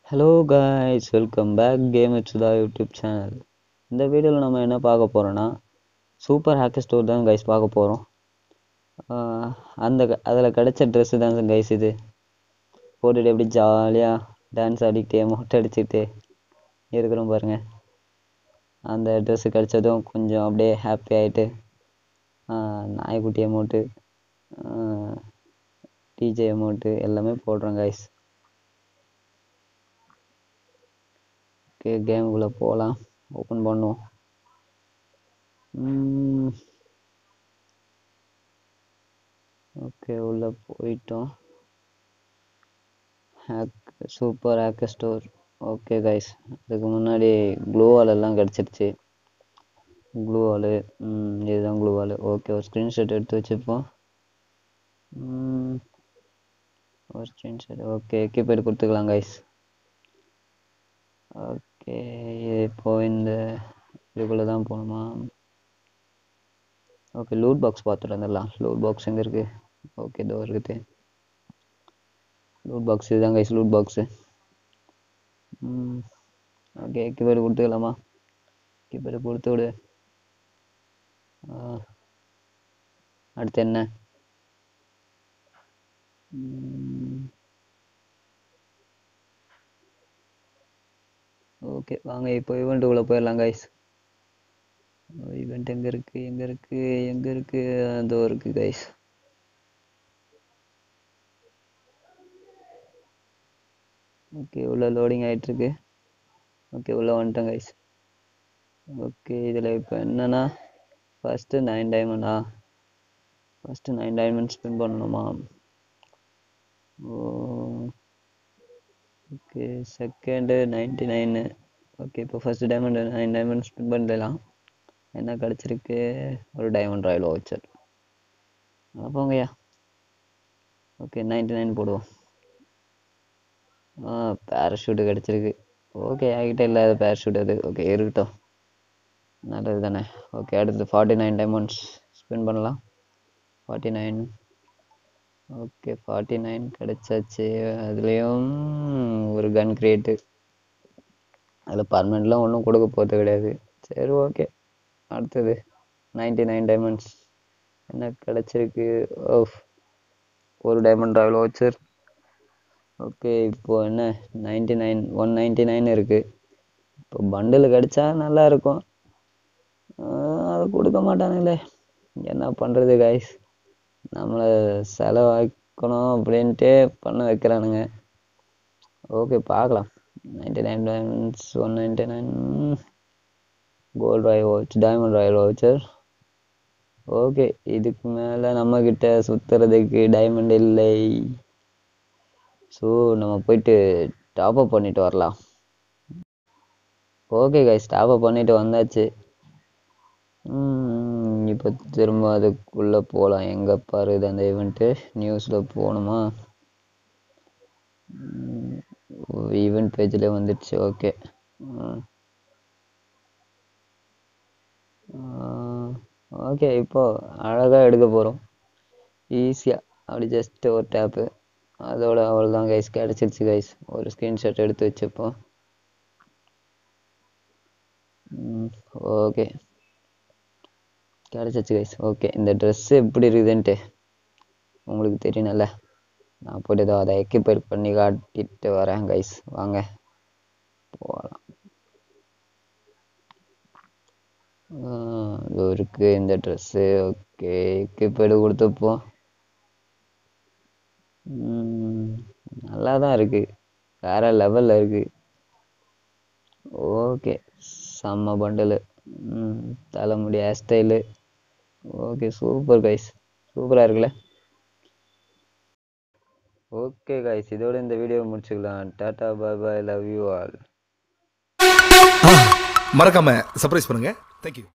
hello guys welcome back game Sudha YouTube channel இந்த வீடியோவில் நம்ம என்ன பார்க்க போகிறோன்னா சூப்பர் ஹேக்கர் ஸ்டோர் தான் கைஸ் பார்க்க போகிறோம் அந்த அதில் கிடைச்ச ட்ரெஸ்ஸு தான் கைஸ் இது போட்டுட்டு எப்படி ஜாலியாக டான்ஸ் ஆடிக்கிட்டே மொட்டை அடிச்சுக்கிட்டே இருக்கிறோம் பாருங்க அந்த ட்ரெஸ்ஸு கிடைச்சதும் கொஞ்சம் அப்படியே ஹாப்பி ஆகிட்டு நாய்க்குட்டி அமௌண்ட்டு டிஜே அமௌண்ட்டு எல்லாமே போடுறோம் கைஸ் ஓகே கேமுக்குள்ளே போகலாம் ஓப்பன் பண்ணுவோம் ஓகே உள்ளே போயிட்டோம் hack super hacker store okay guys அதுக்கு முன்னாடி க்ளூ வால் எல்லாம் கிடச்சிருச்சு க்ளூ வாலு இதுதான் க்ளூ வாலு ஓகே ஒரு ஸ்க்ரீன்ஷாட் எடுத்து வச்சுப்போம் ஒரு ஸ்க்ரீன்ஷாட் ஓகே கீபேட் கொடுத்துக்கலாம் கைஸ் ஓகே இப்போ இந்த இதுக்குள்ளே தான் போகணுமா ஓகே லூட் பாக்ஸ் பார்த்துட்டு வந்துடலாம் லூட் பாக்ஸ் எங்கே இருக்குது ஓகே இதோ இருக்குது லூட் பாக்ஸ் இதுதான் guys loot box okay keypad கொடுத்துக்கலாமா கீபேடு கொடுத்து விடு அடுத்து என்ன ஓகே வாங்க இப்போ ஈவெண்ட்டுக்குள்ளே போயிடலாம் கைஸ் ஈவெண்ட் எங்கே இருக்குது எங்கே இருக்குது எங்கே இருக்குது அதோ இருக்குது கைஸ் ஓகே உள்ள லோடிங் ஆகிட்டுருக்கு ஓகே உள்ளே வந்துட்டேன் கைஸ் ஓகே இதில் இப்போ என்னென்னா ஃபஸ்ட்டு நைன் டைமண்டா ஃபஸ்ட்டு நைன் டைமண்ட் ஸ்பெண்ட் பண்ணணுமா oh okay second ninety nine okay இப்போ first diamond nine diamond spend பண்ணிடலாம் என்ன கிடச்சிருக்கு ஒரு டைமண்ட் ராயல் வச்சர் போங்கய்யா ஓகே நைன்டி நைன் போடுவோம் ஆ பேராஷூட்டு கிடச்சிருக்கு ஓகே என்கிட்ட இல்லாத பேராஷூட் அது ஓகே இருக்கட்டும் நல்லது தானே ஓகே அடுத்து ஃபார்ட்டி நைன் டைமண்ட்ஸ் ஸ்பெண்ட் பண்ணலாம் forty nine okay forty nine கிடச்சாச்சு அதுலேயும் ஒரு கன் கிரியேட்டு அதில் பர்மனெண்ட்லாம் ஒன்றும் கொடுக்க போகிறது கிடையாது சரி ஓகே அடுத்தது நைன்டி நைன் டைமண்ட்ஸ் என்ன கிடச்சிருக்கு ஓ ஒரு டைமண்ட் ராயல் வச்சர் ஓகே இப்போது என்ன ninety nine one ninety nine இருக்குது இப்போ பண்டில் கிடச்சா நல்லா இருக்கும் அதை கொடுக்க மாட்டானுங்களே என்ன பண்ணுறது கைஸ் நம்மளை செலவாக்கணும் அப்படின்ட்டு பண்ண வைக்கிறானுங்க ஓகே பார்க்கலாம் ninety nine diamonds one ninety nine gold royal watch diamond royal voucher okay இதுக்கு மேலே நம்மக்கிட்ட சுற்றுறதுக்கு டைமண்ட் இல்லை ஸோ நம்ம போயிட்டு டாப்அப் பண்ணிட்டு வரலாம் ஓகே கைஸ் டாப்அப் பண்ணிட்டு வந்தாச்சு இப்போ திரும்ப அதுக்குள்ளே போகலாம் எங்கே பாருது அந்த ஈவெண்ட்டு நியூஸில் போகணுமா ஈவெண்ட் பேஜில் வந்துடுச்சு ஓகே ஓகே இப்போ அழகாக எடுக்க போகிறோம் ஈஸியாக அப்படி ஜஸ்ட் ஒரு டேப்பு அதோட அவ்வளோதான் கைஸ் கிடச்சிருச்சு கைஸ் ஒரு ஸ்க்ரீன்ஷாட் எடுத்து வச்சுப்போம் ஓகே கிடச்சிச்சு கைஸ் ஓகே இந்த ட்ரெஸ்ஸு எப்படி இருக்குதுன்ட்டு உங்களுக்கு தெரியணும்ல நான் போய்ட்டு ஏதோ அதை எக்யூபேட் பண்ணி காட்டிட்டு வரேன் கைஸ் வாங்க போகலாம் இது இருக்குது இந்த ட்ரெஸ்ஸு ஓகே எக்யூபேடு கொடுத்துப்போம் நல்லா தான் இருக்குது வேறு லெவலில் இருக்குது ஓகே செம்ம பண்டலு தலைமுடி hair style okay super guys சூப்பராக இருக்குல்ல ஓகே கைஸ் இதோட இந்த வீடியோ முடிச்சுக்கலாம் tata bye bye love you all மறக்காம சர்ப்ரைஸ் பண்ணுங்க தேங்க்யூ